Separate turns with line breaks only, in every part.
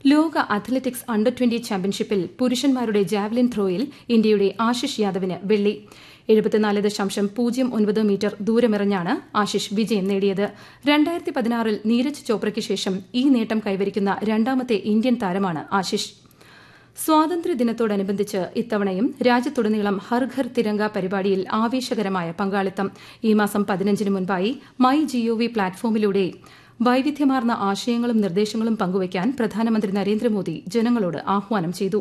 ലോക athletics under twenty ചാമ്പ്യൻഷിപ്പിൽ പുരുഷന്മാരുടെ ജാവലിൻ ത്രോയിൽ ഇന്ത്യയുടെ ആശിഷ് യാദവിന് വെള്ളി എഴുപത്തിനാല് ദശാംശം പൂജ്യം ഒൻപത് മീറ്റർ ദൂരമെറിഞ്ഞാണ് ആശിഷ് വിജയം നേടിയത് രണ്ടായിരത്തി പതിനാറിൽ നീരജ് ചോപ്രയ്ക്ക് ശേഷം ഈ നേട്ടം കൈവരിക്കുന്ന രണ്ടാമത്തെ ഇന്ത്യൻ താരമാണ് ആശിഷ് സ്വാതന്ത്ര്യദിനത്തോടനുബന്ധിച്ച് ഇത്തവണയും രാജ്യത്തുടനീളം ഹർ ഘർ തിരങ്ക പരിപാടിയിൽ ആവേശകരമായ പങ്കാളിത്തം ഈ മാസം പതിനഞ്ചിന് മുൻപായി മൈ ജിഒവി പ്ലാറ്റ്ഫോമിലൂടെ വൈവിധ്യമാർന്ന ആശയങ്ങളും നിർദ്ദേശങ്ങളും പങ്കുവയ്ക്കാൻ പ്രധാനമന്ത്രി നരേന്ദ്രമോദി ജനങ്ങളോട് ആഹ്വാനം ചെയ്തു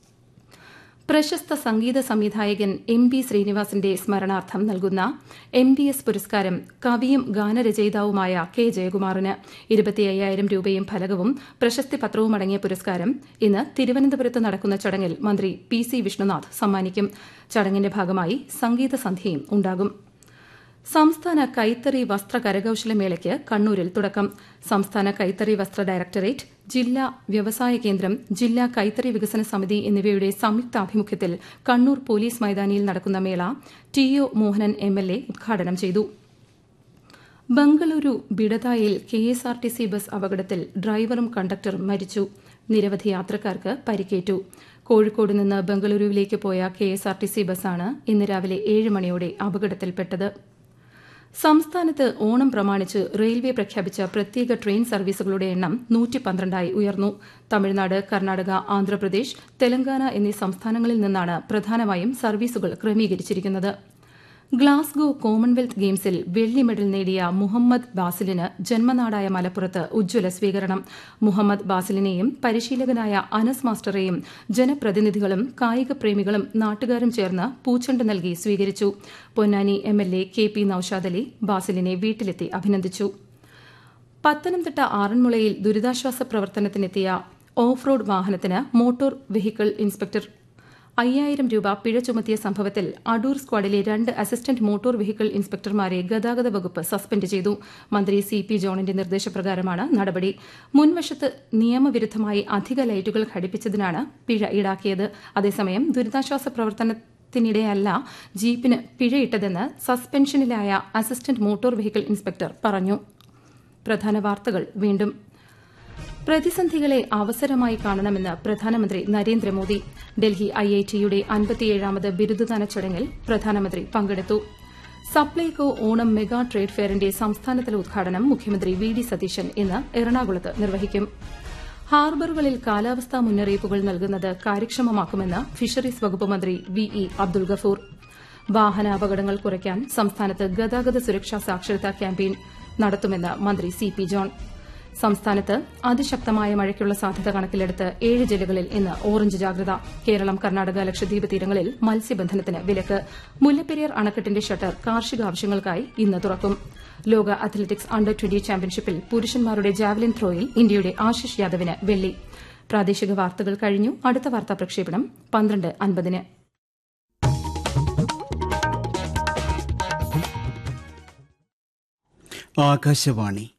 പ്രശസ്ത സംഗീത സംവിധായകൻ എം ബി ശ്രീനിവാസിന്റെ സ്മരണാർത്ഥം നൽകുന്ന എം ബി എസ് പുരസ്കാരം കവിയും ഗാനരചയിതാവുമായ കെ ജയകുമാറിന് ഇരുപത്തി അയ്യായിരം രൂപയും ഫലകവും പ്രശസ്തി പത്രവും അടങ്ങിയ പുരസ്കാരം ഇന്ന് തിരുവനന്തപുരത്ത് നടക്കുന്ന ചടങ്ങിൽ മന്ത്രി പി സി വിഷ്ണുനാഥ് സമ്മാനിക്കും ചടങ്ങിന്റെ ഭാഗമായി സംഗീത സന്ധ്യയും ഉണ്ടാകും സംസ്ഥാന കൈത്തറി വസ്ത്ര കരകൌശല മേളയ്ക്ക് കണ്ണൂരിൽ തുടക്കം സംസ്ഥാന കൈത്തറി വസ്ത്ര ഡയറക്ടറേറ്റ് ജില്ലാ വ്യവസായ കേന്ദ്രം ജില്ലാ കൈത്തറി വികസന സമിതി എന്നിവയുടെ സംയുക്താഭിമുഖ്യത്തിൽ കണ്ണൂർ പോലീസ് മൈതാനിയിൽ നടക്കുന്ന മേള T O Mohanan M L A ഉദ്ഘാടനം ചെയ്തു ബംഗളൂരു ബിഡതായിൽ K S R T C bus അപകടത്തിൽ ഡ്രൈവറും കണ്ടക്ടറും മരിച്ചു നിരവധി യാത്രക്കാർക്ക് പരിക്കേറ്റു കോഴിക്കോട് നിന്ന് ബംഗളൂരുവിലേക്ക് പോയ K S R T C ബസ്സാണ് ഇന്ന് രാവിലെ ഏഴ് മണിയോടെ അപകടത്തിൽപ്പെട്ടത് സംസ്ഥാനത്ത് ഓണം പ്രമാണിച്ച് റെയിൽവേ പ്രഖ്യാപിച്ച പ്രത്യേക ട്രെയിൻ സർവീസുകളുടെ എണ്ണം നൂറ്റി പന്ത്രണ്ടായി ഉയർന്നു തമിഴ്നാട് കർണാടക ആന്ധ്രാപ്രദേശ് തെലങ്കാന എന്നീ സംസ്ഥാനങ്ങളിൽ നിന്നാണ് പ്രധാനമായും സർവീസുകൾ ക്രമീകരിച്ചിരിക്കുന്നത് ഗ്ലാസ്ഗോ കോമൺവെൽത്ത് ഗെയിംസിൽ വെള്ളി മെഡൽ നേടിയ മുഹമ്മദ് ബാസിലിന് ജന്മനാടായ മലപ്പുറത്ത് ഉജ്ജ്വല സ്വീകരണം മുഹമ്മദ് ബാസിലിനെയും പരിശീലകനായ അനസ് മാസ്റ്ററെയും ജനപ്രതിനിധികളും കായിക പ്രേമികളും നാട്ടുകാരും ചേർന്ന് പൂച്ചെണ്ട് നൽകി സ്വീകരിച്ചു Ponnani M L A K P Noushad Ali ബാസിലിനെ വീട്ടിലെത്തി അഭിനന്ദിച്ചു പത്തനംതിട്ട ആറന്മുളയിൽ ദുരിതാശ്വാസ പ്രവർത്തനത്തിനെത്തിയ ഓഫ് റോഡ് വാഹനത്തിന് മോട്ടോർ വെഹിക്കിൾ ഇൻസ്പെക്ടർ അയ്യായിരം രൂപ പിഴ ചുമത്തിയ സംഭവത്തിൽ അടൂർ സ്ക്വാഡിലെ രണ്ട് അസിസ്റ്റന്റ് മോട്ടോർ വെഹിക്കിൾ ഇൻസ്പെക്ടർമാരെ ഗതാഗത വകുപ്പ് സസ്പെൻഡ് ചെയ്തു മന്ത്രി സി പി ജോണിന്റെ നിർദ്ദേശപ്രകാരമാണ് നടപടി മുൻവശത്ത് നിയമവിരുദ്ധമായി അധിക ലൈറ്റുകൾ ഘടിപ്പിച്ചതിനാണ് പിഴ ഈടാക്കിയത് അതേസമയം ദുരിതാശ്വാസ പ്രവർത്തനത്തിനിടെയല്ല ജീപ്പിന് പിഴയിട്ടതെന്ന് സസ്പെൻഷനിലായ അസിസ്റ്റന്റ് മോട്ടോർ വെഹിക്കിൾ ഇൻസ്പെക്ടർ പറഞ്ഞു പ്രധാന വാർത്തകൾ വീണ്ടും പ്രതിസന്ധികളെ അവസരമായി കാണണമെന്ന് പ്രധാനമന്ത്രി നരേന്ദ്രമോദി ഡൽഹി ഐഐടിയുടെ അൻപത്തിയേഴാമത് ബിരുദദാന ചടങ്ങിൽ പ്രധാനമന്ത്രി പങ്കെടുത്തു സപ്ലൈകോ ഓണം മെഗാ ട്രേഡ് ഫെയറിന്റെ സംസ്ഥാനതല ഉദ്ഘാടനം മുഖ്യമന്ത്രി വി ഡി സതീശൻ ഇന്ന് എറണാകുളത്ത് നിർവഹിക്കും ഹാർബറുകളിൽ കാലാവസ്ഥാ മുന്നറിയിപ്പുകൾ നൽകുന്നത് കാര്യക്ഷമമാക്കുമെന്ന് ഫിഷറീസ് വകുപ്പ് മന്ത്രി വി ഇ അബ്ദുൾ ഗഫൂർ വാഹന അപകടങ്ങൾ കുറയ്ക്കാൻ സംസ്ഥാനത്ത് ഗതാഗത സുരക്ഷാ സാക്ഷരതാ ക്യാമ്പയിൻ നടത്തുമെന്ന് മന്ത്രി സി പി ജോൺ സംസ്ഥാനത്ത് അതിശക്തമായ മഴയ്ക്കുള്ള സാധ്യത കണക്കിലെടുത്ത് ഏഴ് ജില്ലകളിൽ ഇന്ന് ഓറഞ്ച് ജാഗ്രത കേരളം കർണാടക ലക്ഷദ്വീപ് തീരങ്ങളിൽ മത്സ്യബന്ധനത്തിന് വിലക്ക് മുല്ലപ്പെരിയാർ അണക്കെട്ടിന്റെ ഷട്ടർ കാർഷിക ആവശ്യങ്ങൾക്കായി ഇന്ന് തുറക്കും ലോക അത്ലറ്റിക്സ് അണ്ടർ ട്വന്റി ചാമ്പ്യൻഷിപ്പിൽ പുരുഷന്മാരുടെ ജാവലിൻ ത്രോയിൽ ഇന്ത്യയുടെ ആശിഷ് യാദവിന് വെള്ളി പ്രാദേശിക വാർത്തകൾ കഴിഞ്ഞു അടുത്ത വാർത്താ പ്രക്ഷേപണം പന്ത്രണ്ട് അൻപതിന്
ആകാശവാണി